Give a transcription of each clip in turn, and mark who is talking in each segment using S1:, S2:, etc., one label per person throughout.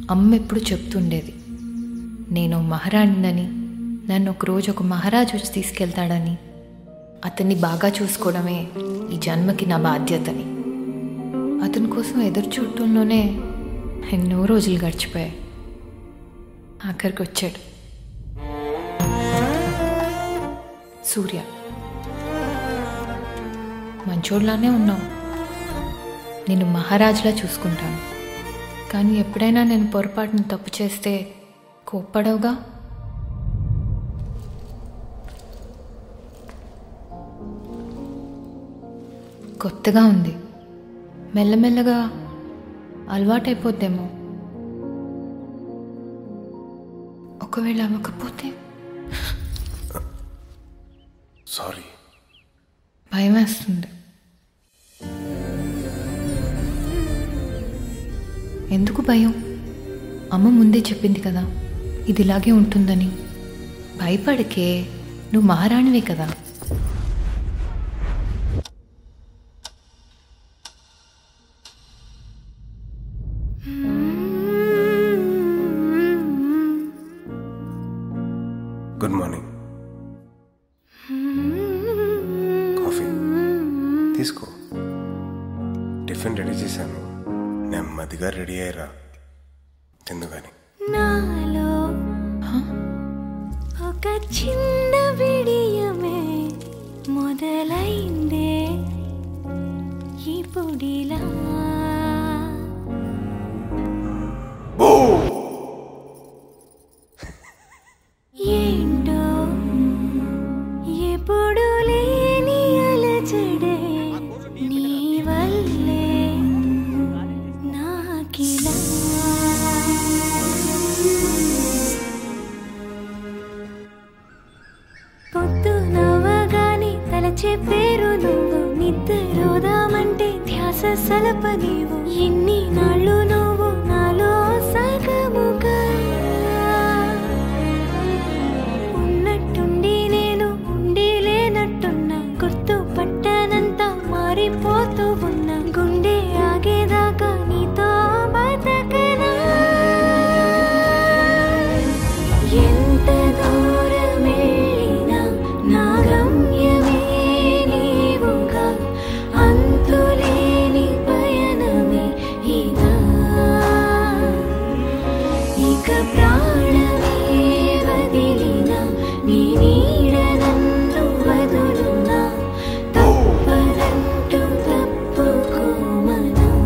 S1: అమ్మ ఎప్పుడు చెప్తుండేది నేను మహారాణినని నన్ను ఒకరోజు ఒక మహారాజు వచ్చి తీసుకెళ్తాడని అతన్ని బాగా చూసుకోవడమే ఈ జన్మకి నా బాధ్యతని అతని కోసం ఎదురు చూడటంలోనే ఎన్నో రోజులు గడిచిపోయాయి ఆఖరికి వచ్చాడు సూర్య మంచోడ్లానే ఉన్నావు నేను మహారాజులా చూసుకుంటాను కానీ ఎప్పుడైనా నేను పొరపాటును తప్పు చేస్తే కోప్పడవుగా కొత్తగా ఉంది మెల్లమెల్లగా అలవాటైపోద్దేమో ఒకవేళ అవ్వకపోతే
S2: సారీ
S1: భయం వేస్తుంది ఎందుకు భయం అమ్మ ముందే చెప్పింది కదా ఇది ఇలాగే ఉంటుందని భయపడకే నువ్వు మహారాణివే కదా
S2: గుడ్ మార్నింగ్ కాఫీ తీసుకో టిఫిన్ రెడీ చేశాను నెమ్మదిగా రెడీ అయ్యరా తిందుగాని
S3: నాలో ఒక చిన్న విడియమే మొదలైందే ఇప్పుడిలా ఏంటో ఎప్పుడు లేని అలజడే నీ వల్లే నాకిలా పొద్దు నవ్వగానే తలచే పేరు నువ్వు నిద్రోదామంటే ధ్యాస సలప నీవు ఎన్ని నాళ్ళు నువ్వు నాలో సగముగా ఉన్నట్టుండి నేను ఉండి లేనట్టున్నా గుర్తు పట్టనంత మారిపోతూ ఉన్నా గుండె ఆగేదాకా నీతో బతకనా ఎంత దూరం వెళ్ళినా నా గమ్యమే నీవుగా అంతులేని పయనమే ఇదా ఇక ప్రాణమే వదిలినా నీ నీడ నన్ను వదులునా తప్పదంటూ తప్పుకోమనా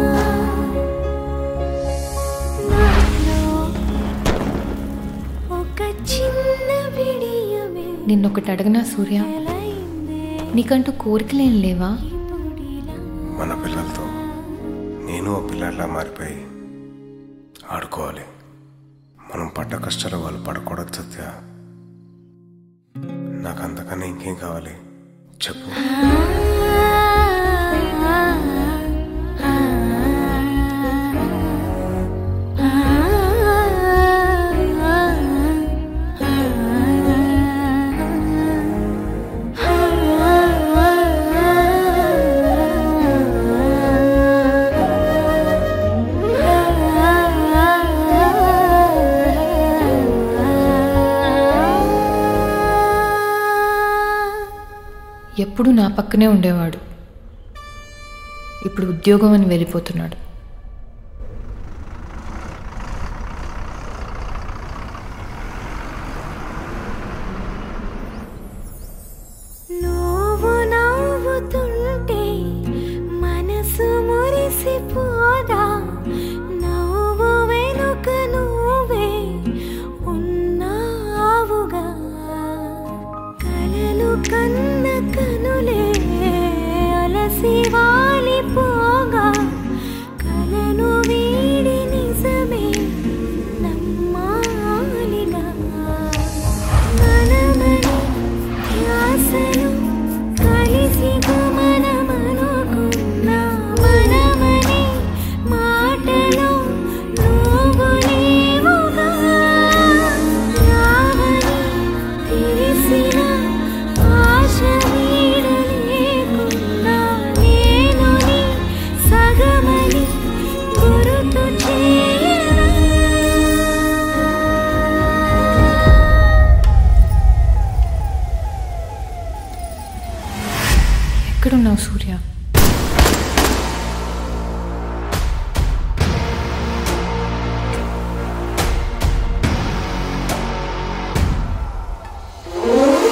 S3: నాలో ఒక చిన్న విడియమే
S1: నిన్నొకటి అడగనా సూర్య
S3: మొదలైందే
S1: నీకంటూ కోరికలేం లేవా
S3: ఇప్పుడిలా
S2: మన పిల్లలతో నేను ఓ పిల్లల్లా మారిపోయి ఆడుకోవాలి మనం పడ్డ కష్టాలు వాళ్ళు పడకూడదు సత్య నాకు అంతకన్నా ఇంకేం కావాలి చెప్పు
S1: ఎప్పుడు నా పక్కనే ఉండేవాడు ఇప్పుడు ఉద్యోగం అని వెళ్ళిపోతున్నాడు
S3: నువ్వు నవ్వుతుంటే మనసు మురిసిపోదా నవ్వు వెనుక నువ్వే ఉన్నావుగా కలలు కన్న కనులే అలసి వాలిపోగా కలను వీడి నిజమే నమ్మాలిగా మనమని ధ్యాసను కలిసి గమనమనుకున్న మనమని మాటలో నువ్వు నీవుగా రావని తెలిసిన ఆశ వీడలేకున్నా నేను నీ ఆ